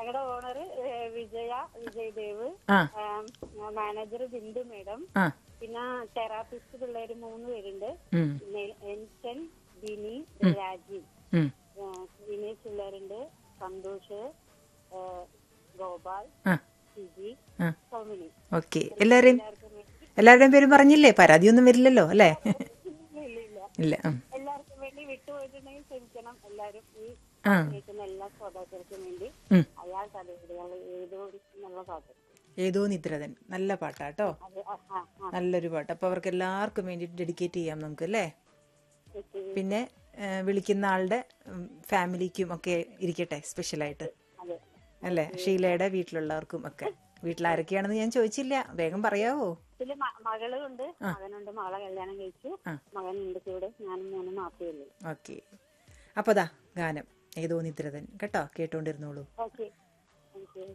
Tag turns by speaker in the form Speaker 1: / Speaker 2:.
Speaker 1: ഞങ്ങളുടെ ഓണർ വിജയ വിജയ് ദേവ്
Speaker 2: ആ
Speaker 1: manager Bindu madam
Speaker 2: ആ
Speaker 1: പിന്നെ തെറാപ്പിസ്റ്റ് പിള്ളേര് മൂന്ന് പേരുണ്ട്
Speaker 2: ഉം,
Speaker 1: നെ- എൻസൻ ബിനി രാജീവ്
Speaker 2: ഉം.
Speaker 1: ആ, വിനേഷ് പിള്ളേരുണ്ട് സന്തോഷ് ആ, ഗോപാൽ
Speaker 2: ആ
Speaker 1: സിജി
Speaker 2: ആ
Speaker 1: സൗമിനി
Speaker 2: ഓക്കെ എല്ലാവരെയും
Speaker 1: എല്ലാവർക്കും വേണ്ടി
Speaker 2: എല്ലാവരുടെയും പേരും പറഞ്ഞില്ലേ പരാതിയൊന്നും വരില്ലല്ലോ അല്ലേ
Speaker 1: ഇല്ല ഇല്ല ഇല്ല
Speaker 2: ഇല്ല ഉം.
Speaker 1: എല്ലാവർക്കും വേണ്ടി വിട്ടുപോയിട്ടുണ്ടെങ്കിൽ ക്ഷമിക്കണം എല്ലാവരും ഈ
Speaker 2: ആ
Speaker 1: കേൾക്കുന്ന എല്ലാ ശ്രോതാക്കൾക്കും വേണ്ടി
Speaker 2: ഉം.
Speaker 1: അയാൾ തലവിടുകൾ ഏതോ എന്നുള്ള പാട്ട്
Speaker 2: ഏതോ നിദ്രതൻ നല്ല പാട്ടാട്ടോ
Speaker 1: അത് ആ ആ ആ
Speaker 2: നല്ലൊരു പാട്ട് അപ്പൊ അവർക്ക് എല്ലാവർക്കും വേണ്ടിയിട്ട് ഡെഡിക്കേറ്റ് ചെയ്യാം നമുക്ക് അല്ലേ
Speaker 1: ഓക്കെ.
Speaker 2: പിന്നെ ആ, വിളിക്കുന്ന ആളുടെ ഉം, ഫാമിലിക്കും ഒക്കെ ഇരിക്കട്ടെ സ്പെഷ്യലായിട്ട്
Speaker 1: അതെ
Speaker 2: അല്ലേ ഷീലയുടെ വീട്ടിലുള്ളവർക്കും ഒക്കെ വീട്ടിലാരൊക്കെയാണെന്ന് ഞാൻ ചോദിച്ചില്ല വേഗം പറയാവോ
Speaker 1: ഇതില് മ- മകളുണ്ട് മകനുണ്ട് മകളെ കല്യാണം കഴിച്ചു
Speaker 2: ആ.
Speaker 1: മകനുണ്ട് കൂടെ ഞാനും മൂന്നും മാത്രമേ ഉള്ളൂ
Speaker 2: ഓക്കെ അപ്പൊ ദാ ഗാനം ഏതോ നിദ്രതൻ കേട്ടോ കേട്ടോണ്ടിരുന്നോളൂ
Speaker 1: ഓക്കെ